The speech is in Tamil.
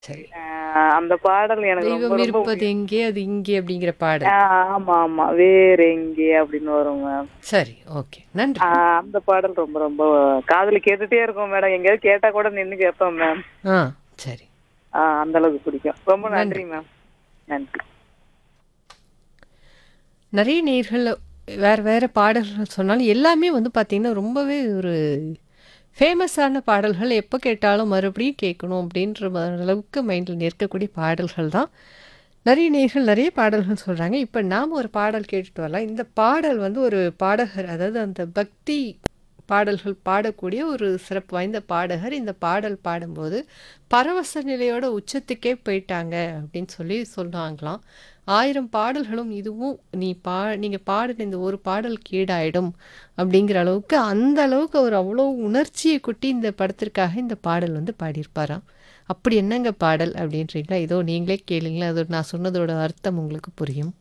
சரி. அ அந்த பாடல் எனக்கு ரொம்ப தெய்வம் ரொம்ப இருப்பது எங்கே அது இங்கே அப்படிங்கிற ஆ பாடல். ஆமா, ஆமா. வேற எங்கே அப்படின்னு வரும் மேம். சரி. ஓகே. நன்றி. ஆ அந்த பாடல் ரொம்ப ரொம்ப காதுல கேட்டுட்டே இருக்கும் மேடம். எங்கேயாவது கேட்டா கூட நின்னு கேட்பேன் மேம். ஆ சரி. ஆ அந்த அளவுக்கு பிடிக்கும். ரொம்ப நன்றி. நன்றி மேம். நன்றி. நெறைய நேயர்கள் வேற வேற பாடல்கள் சொன்னாலும் எல்லாமே வந்து பார்த்தீங்கன்னா, ரொம்பவே ஒரு ஃபேமஸான பாடல்கள். எப்ப கேட்டாலும் மறுபடியும் கேட்கணும் அப்படின்ற ம அளவுக்கு மைண்ட்ல நிற்கக்கூடிய பாடல்கள் தான். நெறைய நேயர்கள் நெறைய பாடல்கள் சொல்றாங்க. இப்ப நாம ஒரு பாடல் கேட்டுட்டு வரலாம். இந்த பாடல் வந்து ஒரு பாடகர் அதாவது அந்த பக்தி பாடல்கள் பாடக்கூடிய ஒரு சிறப்பு வாய்ந்த பாடகர். இந்த பாடல் பாடும்போது பரவச நிலையோட உச்சத்துக்கே போயிட்டாங்க அப்படின்னு சொல்லி சொன்னாங்களாம். 1000 பாடல்களும் இதுவும் நீ பா நீங்க பாடின இந்த ஒரு பாடலுக்கு ஈடாயிடும் அப்படிங்கிற அளவுக்கு அந்த அளவுக்கு அவர் அவ்வளோ உணர்ச்சிய கொட்டி இந்த படத்திற்காக இந்த பாடல் வந்து பாடியிருப்பாராம். அப்படி என்னங்க பாடல் அப்படின்றீங்களா? இதோ நீங்களே கேளுங்களேன். அது நான் சொன்னதோட அர்த்தம் உங்களுக்கு புரியும்.